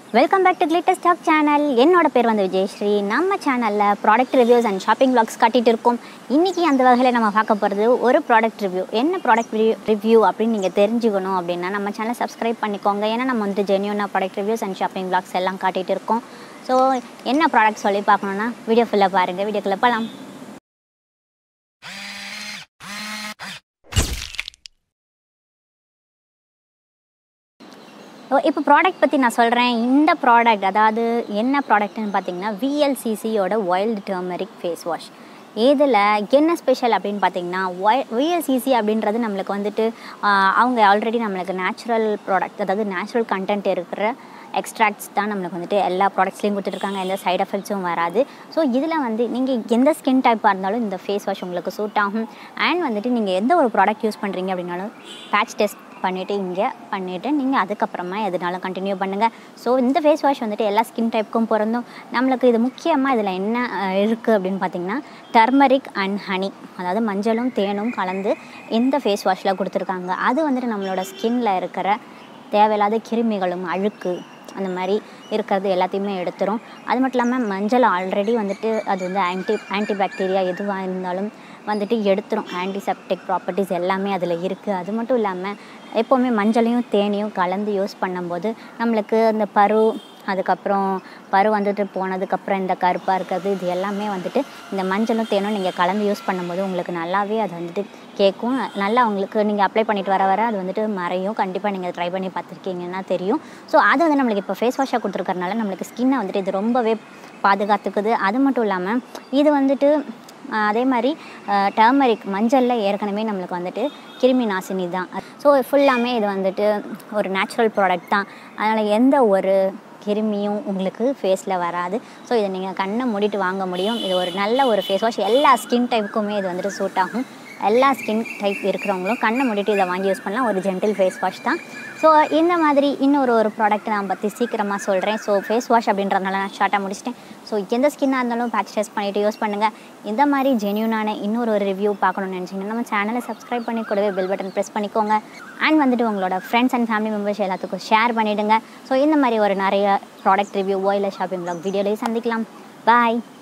welcome back to Glitter Stock channel என்னோட பேர் வந்து விஜயஸ்ரீ நம்ம சேனலில் product reviews and shopping vlogs காட்டிட்டு இருக்கோம் இன்றைக்கி அந்த வகையில் நம்ம பார்க்க போகிறது ஒரு ப்ராடக்ட் ரிவ்யூ என்ன ப்ராடக்ட் ரிவ்யூ அப்படின்னு நீங்கள் தெரிஞ்சுக்கணும் அப்படின்னா நம்ம சேனலை சப்ஸ்கிரைப் பண்ணிக்கோங்க ஏன்னா நம்ம வந்துட்டு ஜென்யூனாக product reviews and shopping vlogs எல்லாம் காட்டிட்டு இருக்கோம் ஸோ என்ன ப்ராடக்ட் சொல்லி பார்க்கணுன்னா வீடியோ ஃபுல்லாக பாருங்கள் வீடியோக்குள்ளே போகலாம் ஓ இப்போ ப்ராடக்ட் பற்றி நான் சொல்கிறேன் இந்த ப்ராடக்ட் அதாவது என்ன ப்ராடக்ட்னு பார்த்தீங்கன்னா விஎல்சிசியோட வைல்டு டர்மரிக் ஃபேஸ் வாஷ் இதில் என்ன ஸ்பெஷல் அப்படின்னு பார்த்தீங்கன்னா ஒய் விஎல்சிசி அப்படின்றது நம்மளுக்கு வந்துட்டு ஆஹ், அவங்க ஆல்ரெடி நம்மளுக்கு நேச்சுரல் ப்ராடக்ட் அதாவது நேச்சுரல் கண்டென்ட் இருக்கிற எக்ஸ்ட்ராக்ட்ஸ் தான் நம்மளுக்கு வந்துட்டு எல்லா ப்ராடக்ட்ஸ்லையும் கொடுத்துட்ருக்காங்க எந்த சைடு எஃபெக்ட்ஸும் வராது ஸோ இதில் வந்து நீங்கள் எந்த ஸ்கின் டைப்பாக இருந்தாலும் இந்த ஃபேஸ் வாஷ் உங்களுக்கு சூட் ஆகும் அண்ட் வந்துட்டு நீங்கள் எந்த ஒரு ப்ராடக்ட் யூஸ் பண்ணுறீங்க அப்படின்னாலும் பேட்ச் டெஸ்ட் பண்ணிவிட்டு இங்கே பண்ணிவிட்டு நீங்கள் அதுக்கப்புறமா எதுனாலும் கண்டினியூ பண்ணுங்கள் ஸோ இந்த ஃபேஸ் வாஷ் வந்துட்டு எல்லா ஸ்கின் டைப்புக்கும் பொருந்தும் நம்மளுக்கு இது முக்கியமாக இதில் என்ன இருக்குது அப்படின்னு பார்த்தீங்கன்னா டர்மரிக் அண்ட் ஹனி அதாவது மஞ்சளும் தேனும் கலந்து இந்த ஃபேஸ் வாஷில் கொடுத்துருக்காங்க அது வந்துட்டு நம்மளோட ஸ்கின்ல இருக்கிற தேவையில்லாத கிருமிகளும் அழுக்கு அந்த மாதிரி இருக்கிறது எல்லாத்தையுமே எடுத்துரும் அது மட்டும் இல்லாமல் மஞ்சள் ஆல்ரெடி வந்துட்டு அது வந்து ஆன்டி ஆன்டிபாக்டீரியா எதுவாக இருந்தாலும் வந்துட்டு எடுத்துரும் ஆன்டிசெப்டிக் ப்ராப்பர்ட்டிஸ் எல்லாமே அதில் இருக்குது அது மட்டும் இல்லாமல் எப்போவுமே மஞ்சளையும் தேனையும் கலந்து யூஸ் பண்ணும்போது நம்மளுக்கு அந்த பரு அதுக்கப்புறம் பரு வந்துட்டு போனதுக்கப்புறம் இந்த கருப்பாக இருக்கிறது இது எல்லாமே வந்துட்டு இந்த மஞ்சளும் தேனும் நீங்கள் கலந்து யூஸ் பண்ணும்போது உங்களுக்கு நல்லாவே அது வந்துட்டு கேட்கும் நல்லா உங்களுக்கு நீங்கள் அப்ளை பண்ணிட்டு வர வர அது வந்துட்டு மறையும் கண்டிப்பாக நீங்கள் ட்ரை பண்ணி பார்த்துருக்கீங்கன்னா தெரியும் ஸோ அது வந்து நம்மளுக்கு இப்போ ஃபேஸ் வாஷாக கொடுத்துருக்கறனால நம்மளுக்கு ஸ்கின்னை வந்துட்டு இது ரொம்பவே பாதுகாத்துக்குது அது மட்டும் இல்லாமல் இது வந்துட்டு ஆஹ் அதே மாதிரி டர்மரிக் மஞ்சளில் ஏற்கனவே நம்மளுக்கு வந்துட்டு கிருமி நாசினி தான் ஸோ ஃபுல்லாமே இது வந்துட்டு ஒரு நேச்சுரல் ப்ராடக்ட் தான் அதனால் எந்த ஒரு கிருமியும் உங்களுக்கு ஃபேஸில் வராது ஸோ இதை நீங்கள் கண்ணை மூடிட்டு வாங்க முடியும் இது ஒரு நல்ல ஒரு ஃபேஸ் வாஷ் எல்லா ஸ்கின் டைப்புக்குமே இது வந்துட்டு சூட் ஆகும் எல்லா ஸ்கின் டைப் இருக்கிறவங்களும் கண்ணை மூடிட்டு இதை வாங்கி யூஸ் பண்ணலாம் ஒரு ஜென்டில் ஃபேஸ் வாஷ் தான் ஸோ இந்த மாதிரி இன்னொரு ஒரு ப்ராடக்ட் நான் பற்றி சீக்கிரமாக சொல்கிறேன் ஸோ ஃபேஸ் வாஷ் அப்படின்றதுனால நான் ஷார்ட்டாக முடிச்சிட்டேன் ஸோ எந்த ஸ்கின்னாக இருந்தாலும் பேட்ச் டெஸ்ட் பண்ணிவிட்டு யூஸ் பண்ணுங்கள் இந்த மாதிரி ஜென்யூனான இன்னொரு ஒரு ரிவ்யூ பார்க்கணும்னு நினச்சிங்கன்னா நம்ம சேனலை சப்ஸ்கிரைப் பண்ணி கூடவே பெல் பட்டன் ப்ரெஸ் பண்ணிக்கோங்க அண்ட் வந்துட்டு உங்களோட ஃப்ரெண்ட்ஸ் அண்ட் ஃபேமிலி மெம்பர்ஸ் எல்லாத்துக்கும் ஷேர் பண்ணிவிடுங்க ஸோ இந்த மாதிரி ஒரு நிறைய ப்ராடக்ட் ரிவ்யூவோ இல்லை ஷாப்பிங் vlog வீடியோலையும் சந்திக்கலாம் பாய்